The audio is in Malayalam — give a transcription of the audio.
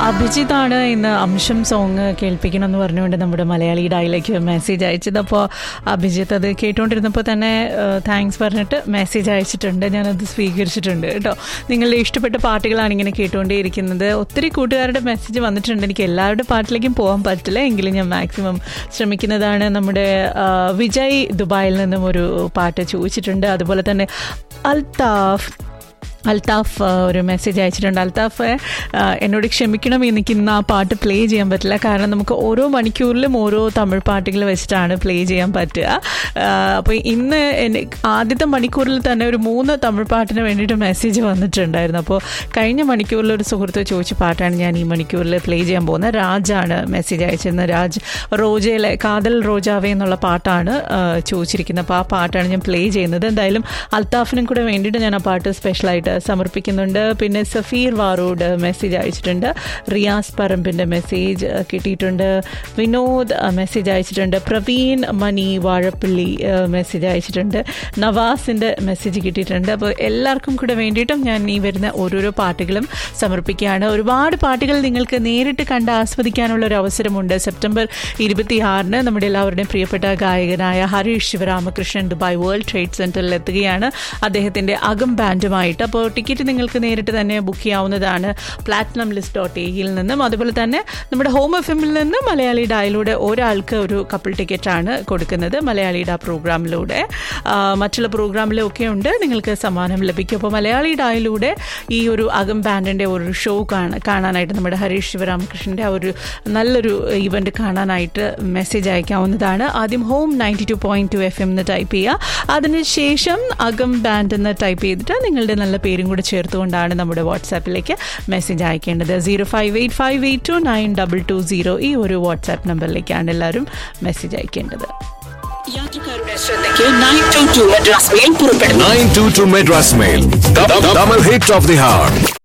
അഭിജിത്താണ് ഇന്ന് അംശം സോങ് കേൾപ്പിക്കണം എന്ന് പറഞ്ഞുകൊണ്ട് നമ്മുടെ മലയാളി ഡായിലേക്ക് മെസ്സേജ് അയച്ചത് അപ്പോൾ അഭിജിത്ത് അത് കേട്ടുകൊണ്ടിരുന്നപ്പോൾ തന്നെ താങ്ക്സ് പറഞ്ഞിട്ട് മെസ്സേജ് അയച്ചിട്ടുണ്ട് ഞാനത് സ്വീകരിച്ചിട്ടുണ്ട് കേട്ടോ നിങ്ങളുടെ ഇഷ്ടപ്പെട്ട പാട്ടുകളാണ് ഇങ്ങനെ കേട്ടുകൊണ്ടേയിരിക്കുന്നത് ഒത്തിരി കൂട്ടുകാരുടെ മെസ്സേജ് വന്നിട്ടുണ്ട് എനിക്ക് എല്ലാവരുടെ പാട്ടിലേക്കും പോകാൻ പറ്റില്ല എങ്കിലും ഞാൻ മാക്സിമം ശ്രമിക്കുന്നതാണ് നമ്മുടെ ആ, വിജയ് ദുബായിൽ നിന്നും ഒരു പാട്ട് ചോദിച്ചിട്ടുണ്ട് അതുപോലെ തന്നെ അൽതാഫ് അൽത്താഫ് ആ, ഒരു മെസ്സേജ് അയച്ചിട്ടുണ്ട് അൽത്താഫ് ആ, എന്നോട് ക്ഷമിക്കണം എനിക്ക് ഇന്ന് ആ പാട്ട് പ്ലേ ചെയ്യാൻ പറ്റില്ല കാരണം നമുക്ക് ഓരോ മണിക്കൂറിലും ഓരോ തമിഴ് പാട്ടുകൾ വെച്ചിട്ടാണ് പ്ലേ ചെയ്യാൻ പറ്റുക അപ്പോൾ ഇന്ന് എന്നെ ആദ്യത്തെ മണിക്കൂറിൽ തന്നെ ഒരു മൂന്ന് തമിഴ് പാട്ടിന് വേണ്ടിയിട്ട് മെസ്സേജ് വന്നിട്ടുണ്ടായിരുന്നു അപ്പോൾ കഴിഞ്ഞ മണിക്കൂറിൽ ഒരു സുഹൃത്ത് ചോദിച്ച പാട്ടാണ് ഞാൻ ഈ മണിക്കൂറിൽ പ്ലേ ചെയ്യാൻ പോകുന്നത് രാജാണ് മെസ്സേജ് അയച്ചിരുന്നത് രാജ് റോജയിലെ കാതൽ റോജാവേ എന്നുള്ള പാട്ടാണ് ആ, ചോദിച്ചിരിക്കുന്നത് അപ്പോൾ ആ പാട്ടാണ് ഞാൻ പ്ലേ ചെയ്യുന്നത് എന്തായാലും അൽത്താഫിനും കൂടെ വേണ്ടിയിട്ട് ഞാൻ ആ പാട്ട് സ്പെഷ്യലായിട്ട് സമർപ്പിക്കുന്നുണ്ട് പിന്നെ സഫീർ വാറോഡ് മെസ്സേജ് അയച്ചിട്ടുണ്ട് റിയാസ് പറമ്പിൻ്റെ മെസ്സേജ് കിട്ടിയിട്ടുണ്ട് വിനോദ് മെസ്സേജ് അയച്ചിട്ടുണ്ട് പ്രവീൺ മണി വാഴപ്പള്ളി മെസ്സേജ് അയച്ചിട്ടുണ്ട് നവാസിൻ്റെ മെസ്സേജ് കിട്ടിയിട്ടുണ്ട് അപ്പോൾ എല്ലാവർക്കും കൂടെ വേണ്ടിയിട്ടും ഞാൻ ഈ വരുന്ന ഓരോരോ പാട്ടുകളും സമർപ്പിക്കുകയാണ് ഒരുപാട് പാട്ടുകൾ നിങ്ങൾക്ക് നേരിട്ട് കണ്ട് ആസ്വദിക്കാനുള്ള ഒരു അവസരമുണ്ട് സെപ്റ്റംബർ ഇരുപത്തിയാറിന് നമ്മുടെ എല്ലാവരുടെയും പ്രിയപ്പെട്ട ഗായകനായ Harish Sivaramakrishnan Dubai world trade സെൻറ്ററിൽ എത്തുകയാണ് അദ്ദേഹത്തിൻ്റെ അകം ബാൻഡുമായിട്ട് അപ്പോൾ ടിക്കറ്റ് നിങ്ങൾക്ക് നേരിട്ട് തന്നെ ബുക്ക് ചെയ്യാവുന്നതാണ് പ്ലാറ്റിനം ലിസ്റ്റ് ഡോട്ട് എയിൽ നിന്നും അതുപോലെ തന്നെ നമ്മുടെ ഹോം എഫ് എമ്മിൽ നിന്ന് മലയാളി ഡായിലൂടെ ഒരാൾക്ക് ഒരു കപ്പിൾ ടിക്കറ്റാണ് കൊടുക്കുന്നത് മലയാളി ഡാ പ്രോഗ്രാമിലൂടെ ആ, മറ്റുള്ള പ്രോഗ്രാമിലൊക്കെ ഉണ്ട് നിങ്ങൾക്ക് സമ്മാനം ലഭിക്കും അപ്പോൾ മലയാളി ഡായിലൂടെ ഈ ഒരു അകം ബാൻഡിൻ്റെ ഒരു ഷോ കാണാൻ കാണാനായിട്ട് നമ്മുടെ ഹരീഷ് ശിവരാമകൃഷ്ണൻ്റെ ആ ഒരു നല്ലൊരു ഇവൻ്റ് കാണാനായിട്ട് മെസ്സേജ് അയക്കാവുന്നതാണ് ആദ്യം home ninety two point two F M എന്ന് ടൈപ്പ് ചെയ്യുക അതിനുശേഷം അകം ബാൻഡ് എന്ന് ടൈപ്പ് ചെയ്തിട്ട് നിങ്ങളുടെ നല്ല പേരും കൂടെ ചേർത്തുകൊണ്ടാണ് നമ്മുടെ വാട്സാപ്പിലേക്ക് മെസ്സേജ് അയക്കേണ്ടത് zero five eight five eight two nine double two zero ഈ ഒരു വാട്സാപ്പ് നമ്പറിലേക്കാണ് എല്ലാവരും മെസ്സേജ് അയക്കേണ്ടത് യാത്രക്കാരുടെ ശ്രദ്ധയ്ക്ക് nine two two Madras mail പുറപ്പെടുന്നു 922 Madras Mail. The, the, double hit of the hour.